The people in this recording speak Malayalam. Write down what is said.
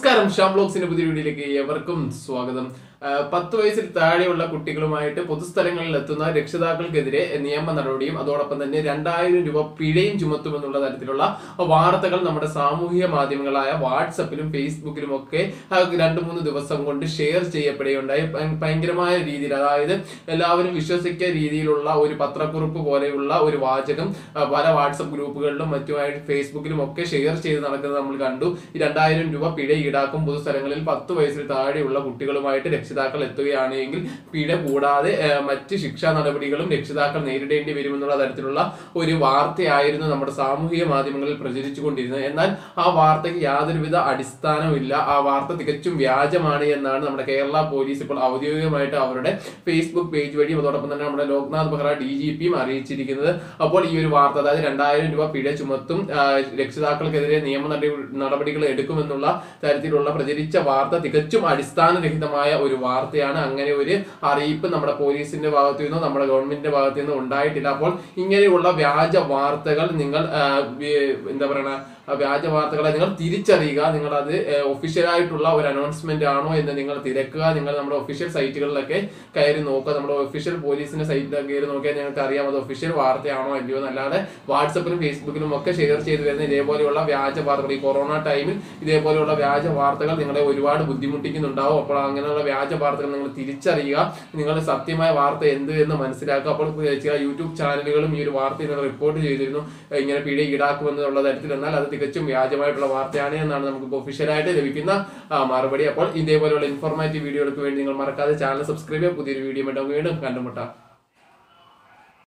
നമസ്കാരം ഷാം ബ്ലോഗ്സിന്റെ പുതിയ വീഡിയോയിലേക്ക് എവർക്കും സ്വാഗതം ആ, പത്ത് വയസ്സിൽ താഴെയുള്ള കുട്ടികളുമായിട്ട് പൊതുസ്ഥലങ്ങളിൽ എത്തുന്ന രക്ഷിതാക്കൾക്കെതിരെ നിയമ നടപടിയും അതോടൊപ്പം തന്നെ രണ്ടായിരം രൂപ പിഴയും ചുമത്തുമെന്നുള്ള തരത്തിലുള്ള വാർത്തകൾ നമ്മുടെ സാമൂഹിക മാധ്യമങ്ങളായ വാട്സപ്പിലും ഫേസ്ബുക്കിലും ഒക്കെ ആ, രണ്ട് മൂന്ന് ദിവസം കൊണ്ട് ഷെയർ ചെയ്യപ്പെടുകയുണ്ടായി ഭയ- ഭയങ്കരമായ രീതിയിൽ അതായത് എല്ലാവരും വിശ്വസിക്കുന്ന രീതിയിലുള്ള ഒരു പത്രക്കുറിപ്പ് പോലെയുള്ള ഒരു വാചകം ആ, പല വാട്സപ്പ് ഗ്രൂപ്പുകളിലും മറ്റുമായിട്ട് ഫേസ്ബുക്കിലും ഒക്കെ ഷെയർ ചെയ്ത് നടക്കുന്നത് നമ്മൾ കണ്ടു ഈ രണ്ടായിരം രൂപ പിഴ ഈടാക്കും പൊതുസ്ഥലങ്ങളിൽ പത്ത് വയസ്സിൽ താഴെയുള്ള കുട്ടികളുമായിട്ട് രക്ഷിതാക്കൾ എത്തുകയാണെങ്കിൽ പിഴ കൂടാതെ ആ, മറ്റ് ശിക്ഷാ നടപടികളും രക്ഷിതാക്കൾ നേരിടേണ്ടി വരുമെന്നുള്ള തരത്തിലുള്ള ഒരു വാർത്തയായിരുന്നു നമ്മുടെ സാമൂഹിക മാധ്യമങ്ങളിൽ പ്രചരിച്ചുകൊണ്ടിരുന്നത് എന്നാൽ ആ വാർത്തയ്ക്ക് യാതൊരുവിധ അടിസ്ഥാനവുമില്ല ആ വാർത്ത തികച്ചും വ്യാജമാണ് എന്നാണ് നമ്മുടെ കേരള പോലീസ് ഇപ്പോൾ ഔദ്യോഗികമായിട്ട് അവരുടെ ഫേസ്ബുക്ക് പേജ് വഴിയും അതോടൊപ്പം തന്നെ നമ്മുടെ ലോക്നാഥ് ബെഹ്റ ഡി ജി പിയും അറിയിച്ചിരിക്കുന്നത് അപ്പോൾ ഈ ഒരു വാർത്ത അതായത് രണ്ടായിരം രൂപ പിഴ ചുമത്തും ആ, രക്ഷിതാക്കൾക്കെതിരെ നിയമ നടപടി- നടപടികൾ എടുക്കുമെന്നുള്ള തരത്തിലുള്ള പ്രചരിച്ച വാർത്ത തികച്ചും അടിസ്ഥാനരഹിതമായ ഒരു വാർത്തയാണ് അങ്ങനെ ഒരു അറിയിപ്പ് നമ്മുടെ പോലീസിന്റെ ഭാഗത്തു നിന്നോ നമ്മുടെ ഗവൺമെന്റിന്റെ ഭാഗത്തു നിന്നോ ഉണ്ടായിട്ടില്ല അപ്പോൾ ഇങ്ങനെയുള്ള വ്യാജ വാർത്തകൾ നിങ്ങൾ ആ, വി- എന്താ പറയണ ആ വ്യാജ വാർത്തകളെ നിങ്ങൾ തിരിച്ചറിയുക നിങ്ങൾ അത് ഒഫീഷ്യൽ ആയിട്ടുള്ള ഒരു അനൗൺസ്മെന്റ് ആണോ എന്ന് നിങ്ങൾ തിരക്കുക നിങ്ങൾ നമ്മുടെ ഒഫീഷ്യൽ സൈറ്റുകളിലൊക്കെ കയറി നോക്കുക നമ്മുടെ ഒഫീഷ്യൽ പോലീസിന്റെ സൈറ്റിലൊക്കെ കയറി നോക്കിയാൽ ഞങ്ങൾക്ക് അറിയാം അത് ഒഫീഷ്യൽ വാർത്തയാണോ അല്ലയോ എന്നല്ലാതെ വാട്സപ്പിലും ഫേസ്ബുക്കിലും ഒക്കെ ഷെയർ ചെയ്ത് വരുന്ന ഇതേപോലെയുള്ള വ്യാജ വാർത്തകൾ ഈ കൊറോണ ടൈമിൽ ഇതേപോലെയുള്ള വ്യാജ വാർത്തകൾ നിങ്ങളെ ഒരുപാട് ബുദ്ധിമുട്ടിക്കുന്നുണ്ടാവും അപ്പോൾ അങ്ങനെയുള്ള വ്യാജ വാർത്തകൾ നിങ്ങൾ തിരിച്ചറിയുക നിങ്ങളുടെ സത്യമായ വാർത്ത എന്ത് എന്ന് മനസ്സിലാക്കുക അപ്പോൾ ചില യൂട്യൂബ് ചാനലുകളും ഈ ഒരു വാർത്ത ഇന്നലെ റിപ്പോർട്ട് ചെയ്തിരുന്നു ഏഹ് ഇങ്ങനെ പിഴ ഈടാക്കുമെന്നുള്ള തരത്തിൽ എന്നാൽ അത് തികച്ചും വ്യാജമായിട്ടുള്ള വാർത്തയാണ് എന്നാണ് നമുക്ക് ഒഫീഷ്യലായിട്ട് ലഭിക്കുന്ന ആ, മറുപടി അപ്പോൾ ഇതേപോലെയുള്ള ഇൻഫോർമാറ്റീവ് വീഡിയോകൾക്ക് വേണ്ടി നിങ്ങൾ മറക്കാതെ ചാനൽ സബ്സ്ക്രൈബ് ചെയ്യുക പുതിയൊരു വീഡിയോ വീണ്ടും കണ്ടുമുട്ടാം